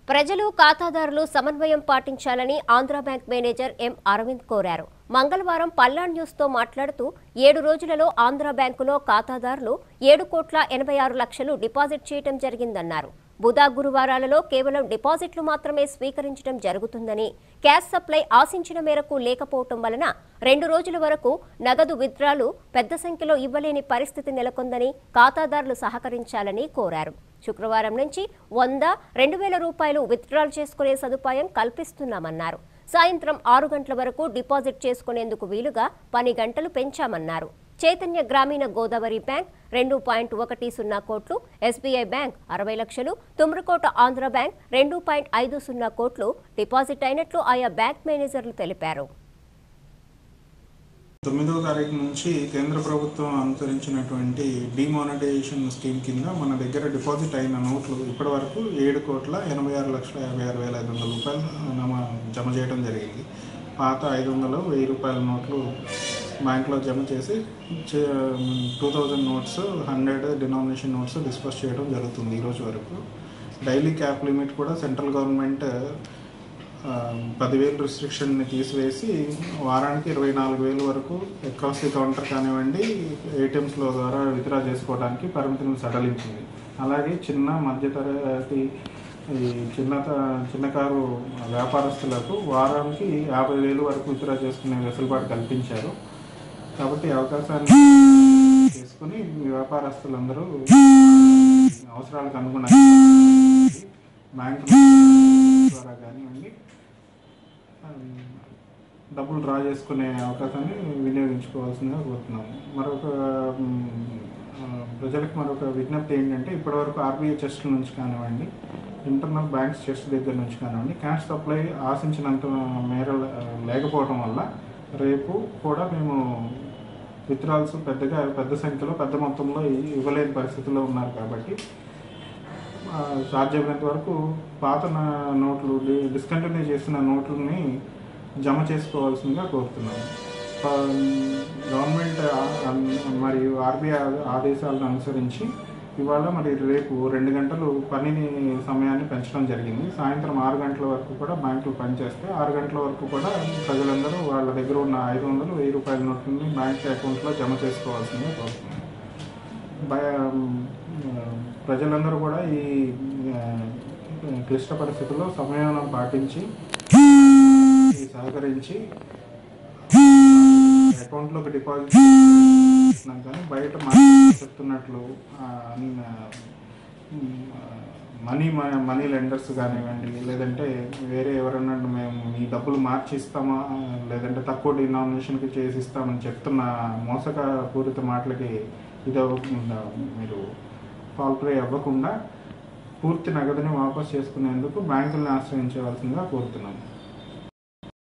ప్రజలు ఖాతాదారులు సమన్వయం పాటించాలని Andhra bank manager M Aravind కోరారు మంగళవారం పల్నాడు న్యూస్తో మాట్లాడుతూ ఏడు రోజులలో ఆంధ్ర బ్యాంకులో ఖాతాదారులు ఏడు కోట్ల ఎనభై ఆరు లక్షలు డిపాజిట్ చేయడం జరిగిందన్నారు బుధ గురువారాలలో కేవలం డిపాజిట్లు మాత్రమే స్వీకరించడం జరుగుతుందని క్యాష్ సప్లై ఆశించిన మేరకు లేకపోవటం వలన రెండు రోజుల వరకు నగదు విత్డ్రాలు పెద్ద సంఖ్యలో ఇవ్వలేని పరిస్థితి నెలకొందని ఖాతాదారులు సహకరించాలని కోరారు శుక్రవారం నుంచి వంద రెండు వేల రూపాయలు విత్డ్రాల్ చేసుకునే సదుపాయం కల్పిస్తున్నామన్నారు సాయంత్రం ఆరు గంటల వరకు డిపాజిట్ చేసుకునేందుకు వీలుగా పని గంటలు పెంచామన్నారు చైతన్య గ్రామీణ గోదావరి బ్యాంక్ రెండు పాయింట్ ఒకటి సున్నా కోట్లు ఎస్బీఐ బ్యాంక్ అరవై లక్షలు తుమ్రకోట ఆంధ్ర బ్యాంక్ రెండు పాయింట్ ఐదు సున్నా కోట్లు డిపాజిట్ అయినట్లు ఆయా బ్యాంక్ మేనేజర్లు తెలిపారు తొమ్మిదవ తారీఖు నుంచి కేంద్ర ప్రభుత్వం అనుసరించినటువంటి డిమానిటైజేషన్ స్కీమ్ కింద మన దగ్గర డిపాజిట్ అయిన నోట్లు ఇప్పటి వరకు ఏడు కోట్ల ఎనభై ఆరు లక్షల యాభై ఆరు వేల ఐదు వందల రూపాయలు నమ జమ చేయడం జరిగింది పాత ఐదు వందలు వెయ్యి రూపాయల నోట్లు బ్యాంక్లో జమ చేసి two thousand notes hundred denomination notes disperse చేయడం జరుగుతుంది ఈరోజు వరకు డైలీ క్యాప్ లిమిట్ కూడా సెంట్రల్ గవర్నమెంట్ ఆ, పదివేలు రిస్ట్రిక్షన్ని తీసివేసి వారానికి ఇరవై నాలుగు వేల వరకు అక్రాస్ ది కౌంటర్ కానివ్వండి ఏటీఎంస్లో ద్వారా విత్డ్రా చేసుకోవడానికి పరిమితిని సడలించింది అలాగే చిన్న మధ్యతరగతి ఈ చిన్న చిన్న కారు వ్యాపారస్తులకు వారానికి యాభై వేలు వరకు విత్డ్రా చేసుకునే వెసులుబాటు కల్పించారు కాబట్టి ఈ అవకాశాన్ని చేసుకుని వ్యాపారస్తులందరూ అవసరాలకు అనుగుణంగా బ్యాంక్ ద్వారా కానివ్వండి ఆ, డబ్బులు డ్రా చేసుకునే అవకాశాన్ని వినియోగించుకోవాల్సిందిగా కోరుతున్నాము మరొక మ్, ఆ, ప్రజలకు మరొక విజ్ఞప్తి ఏంటంటే ఇప్పటివరకు ఆర్బీఐ చెస్ట్ల నుంచి కానివ్వండి ఇంటర్నల్ బ్యాంక్స్ చెస్ట్ దగ్గర నుంచి కానివ్వండి క్యాష్ సప్లై ఆశించినంత మేర లేకపోవడం వల్ల రేపు కూడా మేము విత్డ్రాల్స్ పెద్దగా పెద్ద సంఖ్యలో పెద్ద మొత్తంలో ఇవ్వలేని పరిస్థితిలో ఉన్నారు కాబట్టి ఆ, సాధ్యమైనంత వరకు పాత నా- నోట్లు డి- డిస్కంటిన్యూ చేసిన నోట్లని జమ చేసుకోవాల్సిందిగా కోరుతున్నాను ఆ, గవర్నమెంట్ ఆ- ఆ- మరియు ఆర్బీఐ ఆదేశాలను అనుసరించి ఇవాళ మరి రేపు రెండు గంటలు పనిని సమయాన్ని పెంచడం జరిగింది సాయంత్రం ఆరు గంటల వరకు కూడా బ్యాంకులు పనిచేస్తే ఆరు గంటల వరకు కూడా ప్రజలందరూ వాళ్ళ దగ్గర ఉన్న ఐదు వందలు వెయ్యి రూపాయల నోట్లని బ్యాంక్ అకౌంట్లో జమ చేసుకోవాల్సిందిగా కోరుతున్నాను భయ ఆ, ప్రజలందరూ కూడా ఈ ఆ, క్లిష్ట పరిస్థితుల్లో సమయాన్ని పాటించి ఈ సహకరించి అకౌంట్లోకి డిపాజిట్ చేస్తున్నాం కానీ బయట మార్కెట్లో చెప్తున్నట్లు ఆ, ఆ, మనీ మనీ లెండర్స్ కానివ్వండి లేదంటే వేరే ఎవరైనా మేము మీ డబ్బులు మార్చి ఇస్తామా లేదంటే తక్కువ డినామినేషన్కి చేసి ఇస్తామని చెప్తున్న మోసకపూరిత మాటలకి ఇది అవ్వకుండా మీరు పాల్ప్రే అవ్వకుండా పూర్తి నగదుని వాపస్ చేసుకునేందుకు బ్యాంకుల్ని ఆశ్రయించవలసిందిగా కోరుతున్నాము